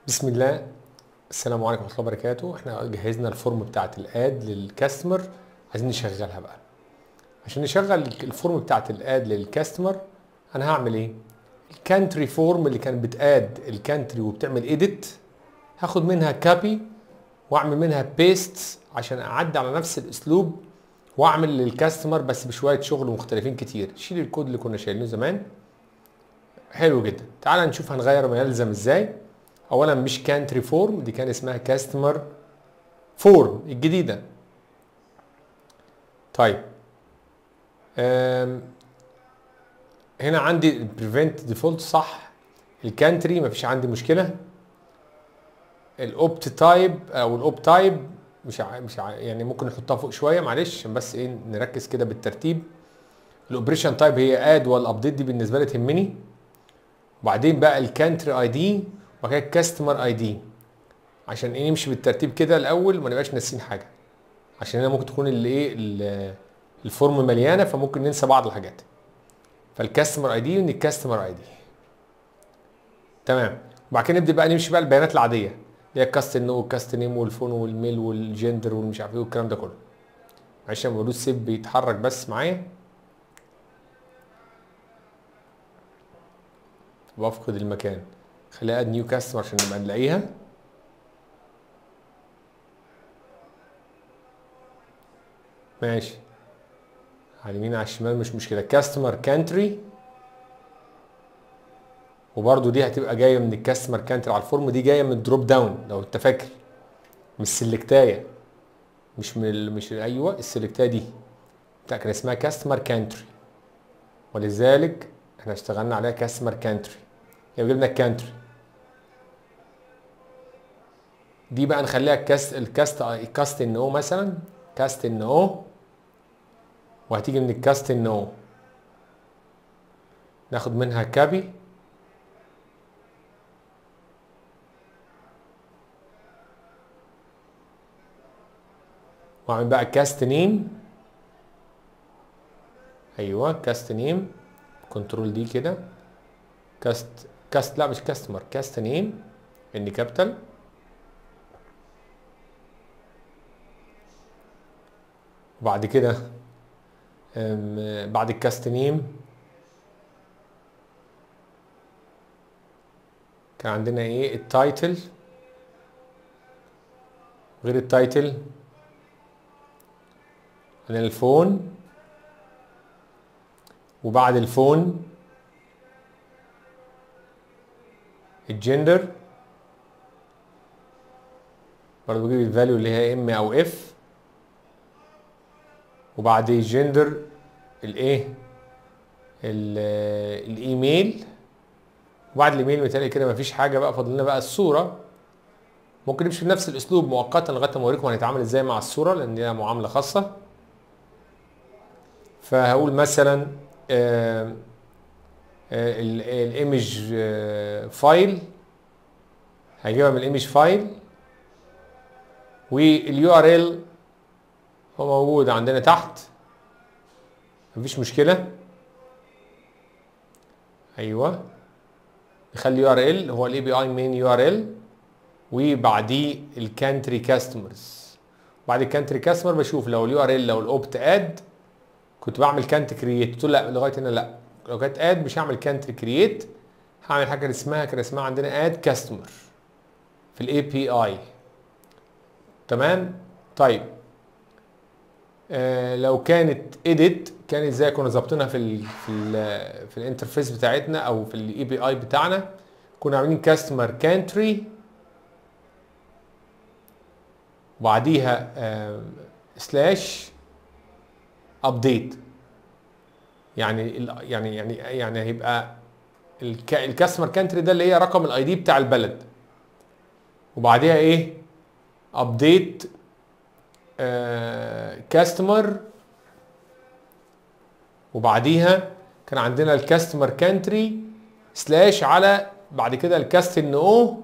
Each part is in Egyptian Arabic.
بسم الله السلام عليكم ورحمه الله وبركاته احنا جهزنا الفورم بتاعت الاد للكاستمر عايزين نشغلها بقى عشان نشغل الفورم بتاعت الاد للكاستمر انا هعمل ايه الكانتري فورم اللي كانت بتاد الكانتري وبتعمل ايديت هاخد منها كابي واعمل منها بيست عشان اعدي على نفس الاسلوب واعمل للكاستمر بس بشويه شغل مختلفين كتير شيل الكود اللي كنا شايلينه زمان حلو جدا تعال نشوف هنغير ما يلزم ازاي اولا مش كانتري فورم دي كان اسمها كاستمر فورم الجديده طيب أم هنا عندي البريفنت ديفولت صح الكانتري مفيش عندي مشكله الاوبت تايب او الاوب تايب مش ع... مش ع... يعني ممكن نحطها فوق شويه معلش عشان بس ايه نركز كده بالترتيب الاوبريشن تايب هي اد والابديت دي بالنسبه لي تهمني وبعدين بقى الكانتري اي دي وبعد كده الكاستمر اي دي عشان ايه نمشي بالترتيب كده الاول ما نبقاش ناسيين حاجه عشان هنا ممكن تكون اللي ايه الفورم مليانه فممكن ننسى بعض الحاجات فالكاستمر اي دي الكاستمر اي دي تمام وبعد كده نبدا بقى نمشي بقى البيانات العاديه اللي هي الكاست نو والكاست نيم والفون والميل والجندر والمش عارف ايه والكلام ده كله معلش لما بدوس سيب بيتحرك بس معايا بفقد المكان خليها اد نيو كاستمر عشان نبقى نلاقيها ماشي على اليمين على الشمال مش مشكله كاستمر كانتري وبرده دي هتبقى جايه من الكاستمر كانتري على الفورم دي جايه من الدروب داون لو انت فاكر مش السلكتايه مش من ال... مش ايوه السلكتايه دي لا كان اسمها كاستمر كانتري ولذلك احنا اشتغلنا عليها كاستمر كانتري يبقى جبنا الكانتري دي بقى نخليها كاست الكاست كاست ان او مثلا كاست ان او وهتيجي من الكاست ان او ناخد منها كابي واعمل بقى كاست نيم ايوه كاست نيم كنترول دي كده كاست كاست لا مش كاستمر كاست نيم ان كابيتال وبعد كده بعد الكاست نيم كان عندنا ايه التايتل غير التايتل عندنا الفون وبعد الفون الجندر برضه بجيب الفاليو اللي هي ام او اف وبعد الجندر الايه الايميل وبعد الايميل مثالي كده مفيش حاجه بقى فاضل لنا بقى الصوره ممكن نمشي بنفس الاسلوب مؤقتا لغايه ما اوريكم هنتعامل ازاي مع الصوره لان دي معامله خاصه فهقول مثلا الايمج فايل هجيبها من الايمج فايل واليو ار ال هو موجود عندنا تحت مفيش مشكله ايوه نخلي يو ار ال هو الاي بي اي مين يو ار ال وبعديه الكانتري كاستمرز بعد الكانتري كاستمر بشوف لو اليو ار ال لو الاوبت اد كنت بعمل كانت كرييت قلت له لا لغايه هنا لا لو كانت اد مش هعمل كانت كرييت هعمل حاجه اسمها كان اسمها عندنا اد كاستمر في الاي بي اي تمام طيب آه لو كانت اديت كانت ازاي كنا ظابطينها في ال في ال في الانترفيس بتاعتنا او في الاي بي اي بتاعنا كنا عاملين كاستمر كانتري وبعديها آه سلاش ابديت يعني يعني يعني يعني هيبقى الكاستمر كانتري ده اللي هي رقم الاي دي بتاع البلد وبعديها ايه ابديت كاستمر وبعديها كان عندنا الكاستمر كانتري سلاش على بعد كده الكاست ان او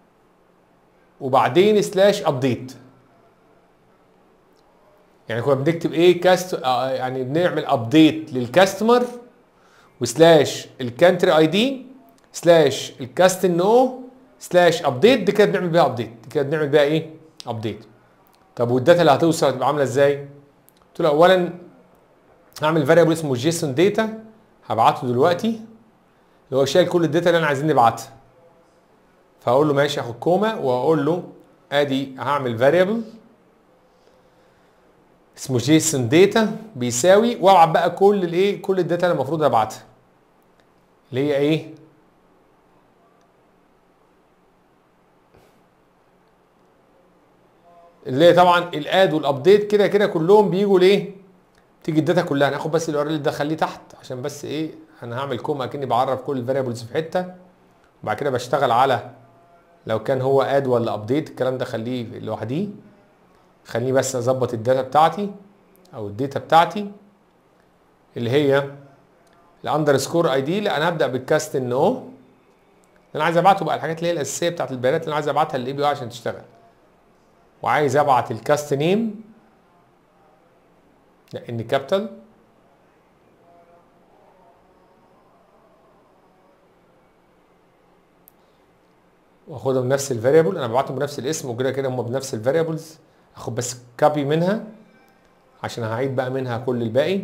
وبعدين سلاش ابديت يعني كنا بنكتب ايه كاست يعني بنعمل ابديت للكاستمر وسلاش الكانتري اي دي سلاش الكاست نو سلاش ابديت دي كده بنعمل بيها ابديت دي كده بنعمل بيها ايه ابديت طب والداتا اللي هتوصل هتبقى عامله ازاي قلت له اولا هعمل فاريبل اسمه جيسون داتا هبعته دلوقتي اللي هو شايل كل الداتا اللي انا عايزين نبعتها فاقول له ماشي اخد كوما واقول له ادي هعمل فاريبل اسمه جيسون داتا بيساوي وابعت بقى كل الايه كل الداتا اللي المفروض ابعتها اللي هي ايه اللي هي طبعا الاد والابديت كده كده كلهم بيجوا ليه تيجي الداتا كلها ناخد بس الار ال ده خليه تحت عشان بس ايه انا هعمل كوما اكني بعرف كل الفاريبلز في حته وبعد كده بشتغل على لو كان هو اد ولا ابديت الكلام ده خليه لوحديه خليني بس اظبط الداتا بتاعتي او الداتا بتاعتي اللي هي الاندرسكور اي دي لا انا هبدا بالكاست ان او انا عايز ابعته بقى الحاجات اللي هي الاساسيه بتاعت البيانات اللي انا عايز ابعتها للاي بي اي عشان تشتغل وعايز ابعت الكاست نيم لا ان كابيتال واخدهم بنفس الفاريبل انا ببعتهم بنفس الاسم وكده كده هم بنفس الفاريبلز اخد بس كوبي منها عشان هعيد بقى منها كل الباقي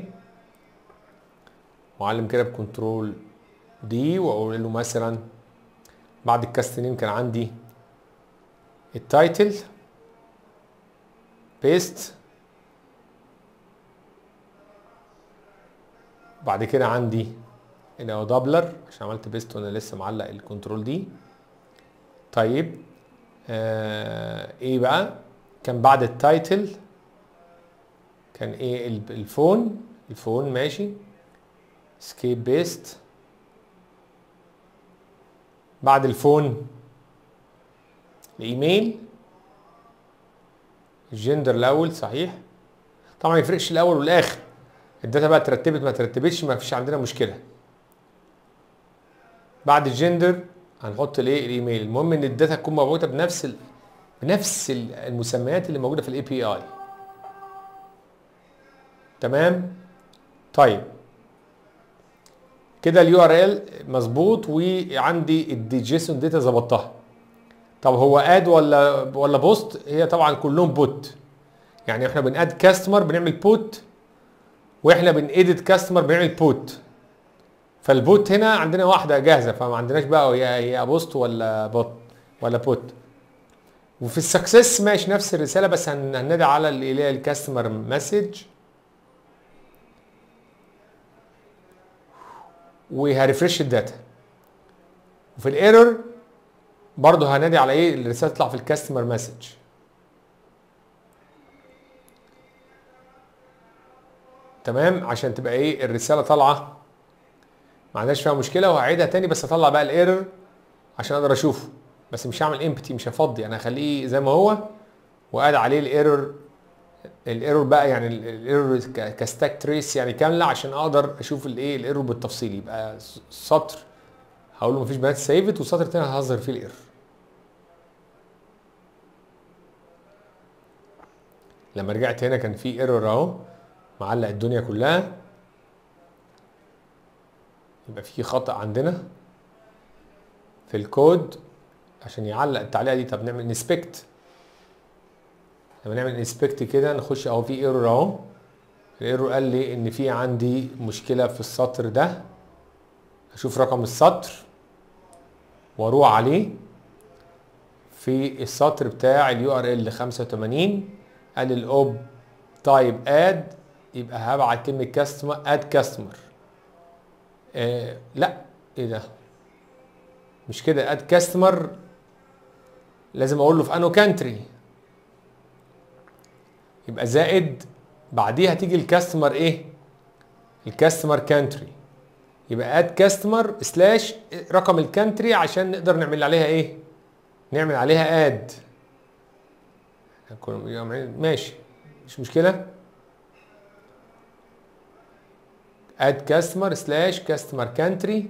واعلم كده بكنترول دي واقول له مثلا بعد الكاست نيم كان عندي التايتل بيست بعد كده عندي هنا هو دبلر عشان عملت بيست وانا لسه معلق الكنترول دي طيب آه ايه بقى كان بعد التايتل كان ايه الفون الفون ماشي سكيب بيست بعد الفون الايميل الجندر الاول صحيح طبعا ما يفرقش الاول والاخر الداتا بقى ترتبت ما ترتبتش ما فيش عندنا مشكله بعد الجندر هنحط الايه الايميل المهم ان الداتا تكون مربوطه بنفس ال... بنفس المسميات اللي موجوده في الاي بي اي تمام طيب كده اليو ار ال مظبوط وعندي الجيسون داتا ظبطتها طب هو اد ولا ولا بوست هي طبعا كلهم بوت يعني احنا بناد كاستمر بنعمل بوت واحنا بناديت كاستمر بنعمل بوت فالبوت هنا عندنا واحده جاهزه فما عندناش بقى هي هي بوست ولا بوت ولا بوت وفي السكسس ماشي نفس الرساله بس هننادي على اللي هي الكاستمر مسج وهريفرش الداتا وفي الايرور برضه هنادي على ايه الرساله تطلع في الكاستمر مسج تمام عشان تبقى ايه الرساله طالعه ما عندناش فيها مشكله وهعيدها تاني بس اطلع بقى الايرور عشان اقدر اشوفه بس مش هعمل امبتي مش هفضي انا هخليه زي ما هو وقاعد عليه الايرور الايرور بقى يعني الايرور كستاك تريس يعني كامله عشان اقدر اشوف الايه الايرور بالتفصيل يبقى سطر هقول له مفيش بيانات سيفت وسطر تاني هظهر فيه الايرور لما رجعت هنا كان في ايرور اهو معلق الدنيا كلها يبقى في خطأ عندنا في الكود عشان يعلق التعليقه دي طب نعمل انسبكت لما نعمل انسبكت كده نخش اهو في ايرور اهو الايرور قال لي ان في عندي مشكله في السطر ده اشوف رقم السطر واروح عليه في السطر بتاع اليو ار ال 85 قال الاوب تايب اد يبقى هبعت كلمه كاستمر اد كاستمر آه لا ايه ده مش كده اد كاستمر لازم اقول له في انو كانتري يبقى زائد بعديها تيجي الكاستمر ايه الكاستمر كانتري يبقى اد كاستمر سلاش رقم الكانتري عشان نقدر نعمل عليها ايه نعمل عليها اد ماشي مش مشكله اد كاستمر سلاش كاستمر كانتري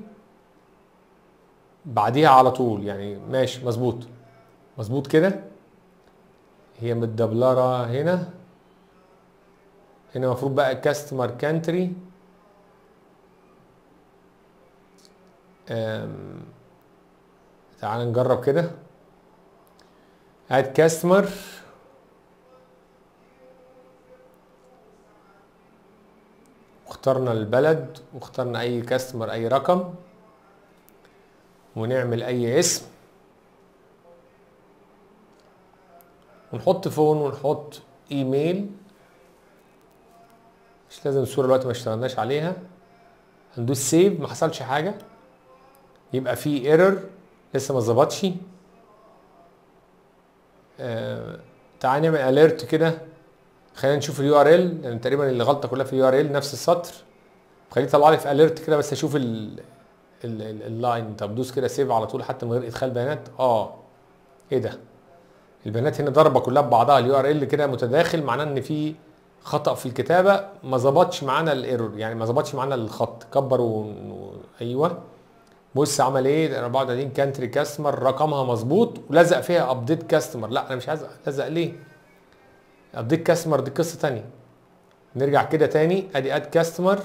بعديها على طول يعني ماشي مظبوط مظبوط كده هي متدبلره هنا هنا المفروض بقى كاستمر كانتري تعال نجرب كده اد كاستمر واخترنا البلد واخترنا اي كاستمر اي رقم ونعمل اي اسم ونحط فون ونحط ايميل مش لازم الصوره دلوقتي ما اشتغلناش عليها هندوس سيف ما حصلش حاجه يبقى في ايرور لسه ما ظبطش آه تعال نعمل اليرت كده خلينا نشوف اليو ار ال لان تقريبا الغلطه كلها في اليو ار ال نفس السطر خليه يطلع لي في اليرت كده بس اشوف ال ال- ال- اللاين طب دوس كده سيف على طول حتى من غير ادخال بيانات اه ايه ده البيانات هنا ضربه كلها ببعضها اليو ار ال كده متداخل معناه ان في خطا في الكتابه ما ظبطش معانا الايرور يعني ما ظبطش معانا الخط كبر و... و... ايوه بص عمل ايه 34 كانتري كاستمر رقمها مظبوط ولزق فيها ابديت كاستمر لا انا مش عايز الزق ليه ابديت كاستمر دي قصه تانية نرجع كده تاني ادي اد كاستمر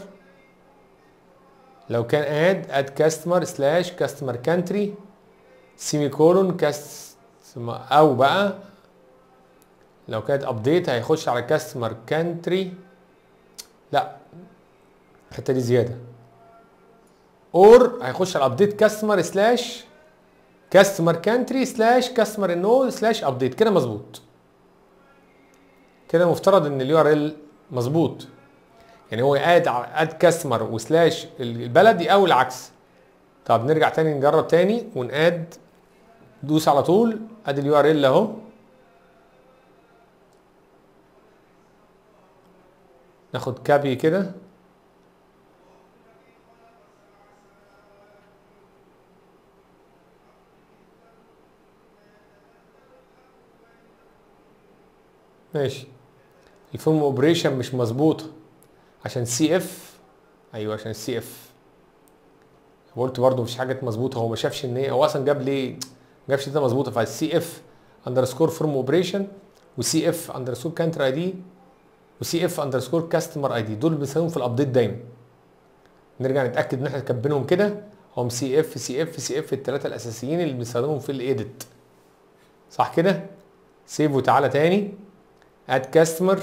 لو كان اد اد كاستمر سلاش كاستمر كانتري سيمي كولون كاستمر او بقى لو كانت ابديت هيخش على كاستمر كانتري لا الحته دي زياده اور هيخش على ابديت كاستمر سلاش كاستمر كانتري سلاش كاستمر نو سلاش ابديت كده مظبوط كده مفترض ان اليو ار ال مظبوط يعني هو اد اد كاستمر وسلاش البلد او العكس طب نرجع تاني نجرب تاني وناد دوس على طول ادي اليو ار ال اهو ناخد كابي كده ماشي الفورم اوبريشن مش مظبوطه عشان سي اف ايوه عشان سي اف قلت برضه مفيش حاجه مظبوطه هو ما شافش ان هي هو اصلا جاب ليه ما جابش ده مظبوطه فالسي اف اندرسكور فورم اوبريشن وسي اف اندرسكور كانتر اي دي وسي اف اندرسكور كاستمر اي دي دول بنستخدمهم في الابديت دايما نرجع نتاكد ان احنا كاتبينهم كده هم سي اف سي اف سي اف الثلاثه الاساسيين اللي بنستخدمهم في الايديت صح كده سيف وتعالى تاني اد كاستمر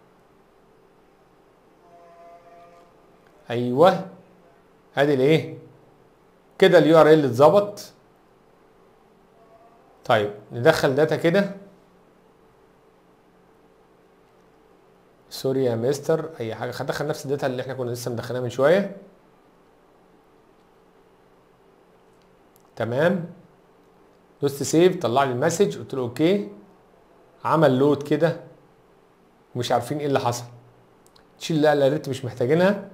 ايوه ادي الايه كده اليو ار ال اتظبط طيب ندخل داتا كده سوري يا مستر اي حاجه هدخل نفس الداتا اللي احنا كنا لسه مدخلينها من شويه تمام دوست سيف طلع لي المسج قلت له اوكي عمل لود كده ومش عارفين ايه اللي حصل تشيل لا لا ريت مش محتاجينها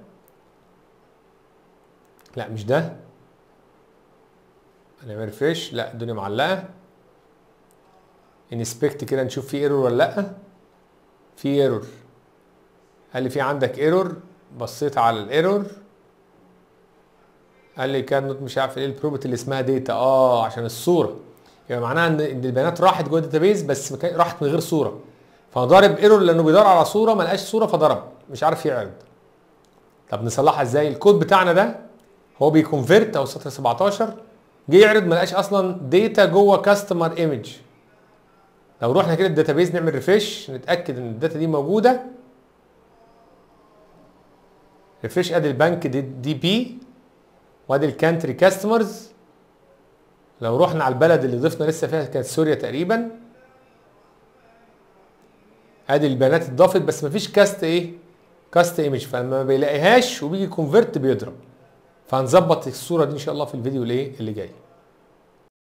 لا مش ده انا ريفريش لا الدنيا معلقه انسبكت كده نشوف في ايرور ولا لا في ايرور قال لي في عندك ايرور بصيت على الايرور قال لي كان مش عارف ايه البروبرتي اللي اسمها داتا اه عشان الصوره يبقى معناها ان ان البيانات راحت جوه الداتابيز بس ما كان- راحت من غير صوره فضارب ايرور لانه بيدور على صوره ما لقاش صوره فضرب مش عارف يعرض طب نصلحها ازاي الكود بتاعنا ده هو بيكونفيرت او سطر 17 جه يعرض ما لقاش اصلا داتا جوه كاستمر ايمج لو رحنا كده الداتابيز نعمل ريفريش نتاكد ان الداتا دي موجوده ريفريش ادي البنك دي, دي بي وادي الكانتري كاستمرز لو رحنا على البلد اللي ضفنا لسه فيها كانت سوريا تقريبا ادي البيانات اتضافت بس مفيش كاست ايه كاست ايمج فلما ما بيلاقيهاش وبيجي كونفرت بيضرب فهنظبط الصوره دي ان شاء الله في الفيديو الايه اللي جاي